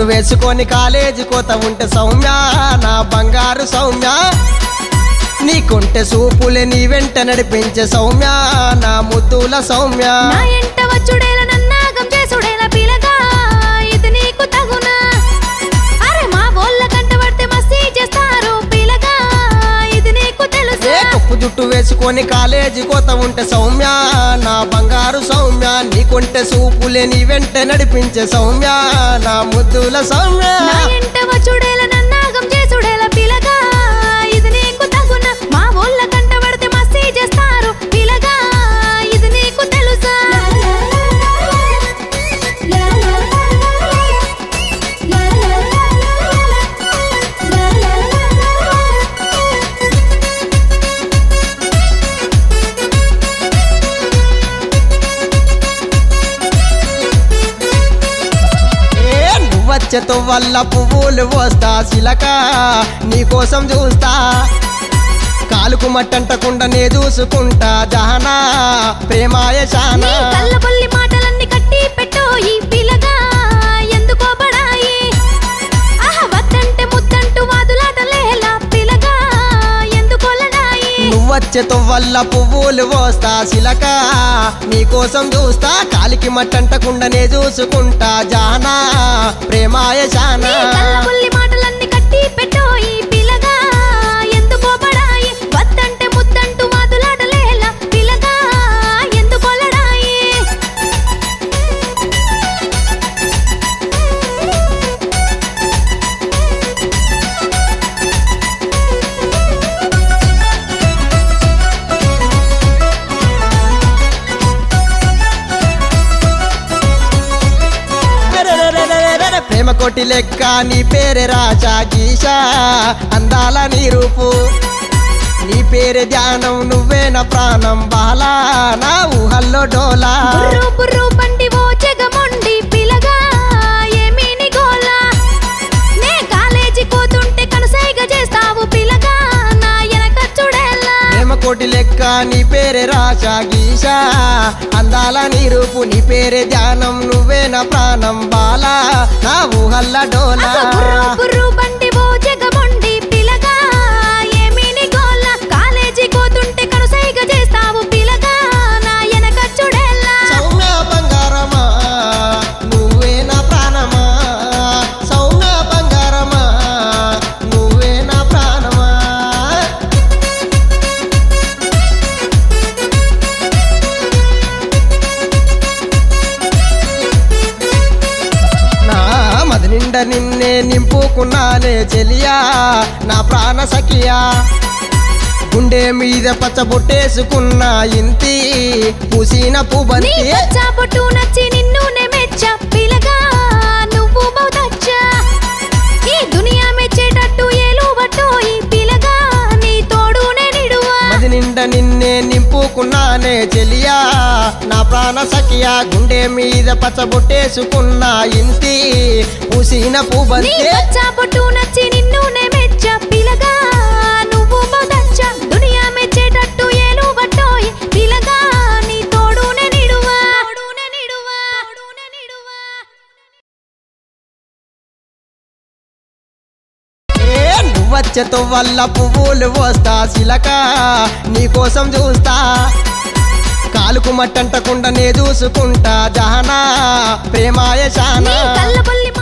జుట్టు వేసుకొని కాలేజీ కోత ఉంటే సౌమ్య నా బంగారు సౌమ్య నీకుంటే సూపులే నీ వెంట నడిపించే సౌమ్య నా ముద్దుల సౌమ్య నా ఎంట వచ్చుడేల నన్నాగం చేసుడేల పిలగా ఇది నీకు తగునా అరే మా బోళ్ళ కంట పడితే మస్తీ చేస్తారు పిలగా ఇది నీకు తెలుసా ఏ కప్పు జుట్టు వేసుకొని కాలేజీ కోత ఉంటే సౌమ్య నా బంగారు సౌమ్య నీకుంటే సూపులే నీ వెంట నడిపించే సౌమ్య నా ముద్దుల సౌమ్య నా ఎంట వచ్చుడేల నన్నాగం చేసుడేల పిలగా ఇది నీకు తగునా మా ఊళ్ళ కంట పడితే మస్తీ చేస్తారు పిలగా ఇది నీకు తెలుసా ఏ నువ్వచ్చతో వల్ల పువ్వులు పోస్తా శిలక నీకోసం చూస్తా కాలుకు మట్టంటకుండా నే చూసుకుంటా జహనా ప్రేమాయ నీ శానా కళ్ళబొల్లి మాటలన్నీ కట్టి పెట్టో ఈ పిలగా ఎందుకో బడాయి ఆహ వద్దంటే ముద్దంటూ వాదులాటలేలా పిలగా ఎందుకో లడాయి నువ్వచ్చతో వల్ల పువ్వులు పోస్తా శిలక నీకోసం చూస్తా కాలికి మట్టంటకుండా నే చూసుకుంటా జహనా ప్రేమాయ నీ శానా కళ్ళబొల్లి మాటలన్నీ కట్టి పెట్టో ఈ పిలగా ఎందుకో బడాయి వద్దంటే ముద్దంటూ వాదులాటలేలా పిలగా ఎందుకో లడాయి రెరెరెరెరెరె, ప్రేమ కోటి లెక్క నీ పేరే రాజా గీషా అందాల నీ రూపు నీ పేరే ధ్యానం నువ్వే నా ప్రాణం బాలా నా ఊహల్లో డోలా బుర్రు బుర్రు బండి ఓ జగముండి పిలగా ఏమీ నీ గోలా నే కాలేజీ పోతుంటే కనసైగ చేస్తావు పిలగా నా ఎనక చూడేలా ప్రేమ కోటి లెక్క నీ పేరే రాజా గీషా అందాల నీ రూపు నీ పేరే ధ్యానం నువ్వే నా ప్రాణం బాలా నా ఊహల్ల డోలా అగ బుర్రు బుర్రు బండి ఓ జగముండి పిలగా ఏమీ నీ గోలా కాలేజీ పోతుంటే కనసైగ చేస్తావు పిలగా నా ఎనక చూడేలా సౌమ్య బంగారమా నువ్వే నా ప్రాణమా సౌమ్య బంగారమా నువ్వే నా ప్రాణమా నా మది నిండా నిన్నే నింపుకున్నానే చెలియా నా ప్రాణ సఖియా గుండె మీద పచ్చబొట్టేసుకున్న ఇంతి పూసిన నీ పుబంతి పచ్చ బొట్టు నచ్చి నిన్ను నే మెచ్చ పిలగా నువ్వు బౌదచ్చ ఈ దునియా మెచ్చేటట్టు ఏలు బట్టో ఈ పిలగా నీ తోడు నే నిడువా మది నిండా నిన్నే నింపుకున్నానే చెలియా నా ప్రాణ సఖియా గుండె మీద పచ్చబొట్టేసుకున్న ఇంతి పూసిన నీ పుబంతి పచ్చ బొట్టు నచ్చి నిన్ను నే మెచ్చ పిలగా నువ్వు బౌదచ్చ దునియా మెచ్చేటట్టు ఏలు బట్టో ఈ పిలగా నీ తోడు నే నిడువా తోడు నే నిడువా తోడు నే నిడువా ఏ నువ్వచ్చతో వల్ల పువ్వులు పోస్తా శిలక నీకోసం చూస్తా కాలుకు మట్టంటకుండా నే చూసుకుంటా జహనా ప్రేమాయ నీ శానా కళ్ళబొల్లి